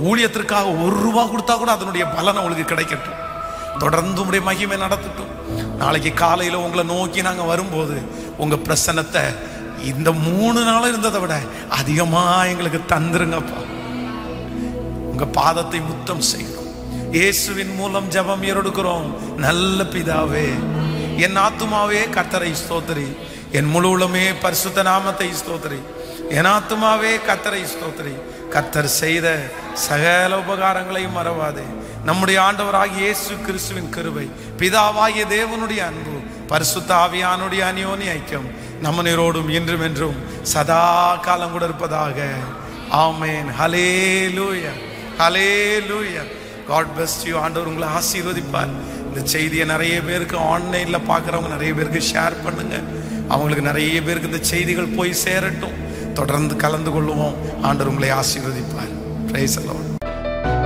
ஊழியத்திற்காக ஒரு ரூபா கொடுத்தா கூட அதனுடைய பலன் உங்களுக்கு கிடைக்கட்டும் தொடர்ந்து உடைய மகிமை நடத்தட்டும் நாளைக்கு காலையில உங்களை நோக்கி நாங்க வரும்போது உங்க பிரசன்னத்தை இந்த மூணு நாள் இருந்ததை விட அதிகமா எங்களுக்கு தந்துருங்கப்பா உங்க பாதத்தை முத்தம் செய்கிறோம் இயேசுவின் மூலம் ஜெபம் ஏறெடுக்கிறோம் நல்ல பிதாவே என் ஆத்துமாவே கர்த்தரை ஸ்தோத்திரி என் முழு உள்ளமே பரிசுத்த நாமத்தை ஸ்தோத்திரி என் ஆத்துமாவே கர்த்தரை ஸ்தோத்திரி கர்த்தர் செய்த சகல உபகாரங்களையும் மறவாதே நம்முடைய ஆண்டவராகிய இயேசு கிறிஸ்துவின் கிருபை பிதாவாகிய தேவனுடைய அன்பு பரிசுத்த ஆவியானுடைய அநியோனி ஐக்கியம் நம்ம நீரோடும் இன்றும் என்றும் சதா காலம் கூட இருப்பதாக ஆமேன் ஹலே லூயா ஹலே லூயா காட் பெஸ்ட் யூ ஆண்டவர் உங்களை ஆசீர்வதிப்பார் இந்த செய்தியை நிறைய பேருக்கு ஆன்லைனில் பார்க்குறவங்க நிறைய பேருக்கு ஷேர் பண்ணுங்க அவங்களுக்கு நிறைய பேருக்கு இந்த செய்திகள் போய் சேரட்டும் தொடர்ந்து கலந்து கொள்ளுவோம் ஆண்டவர் உங்களை ஆசீர்வதிப்பார் பிரைஸ் அலோன்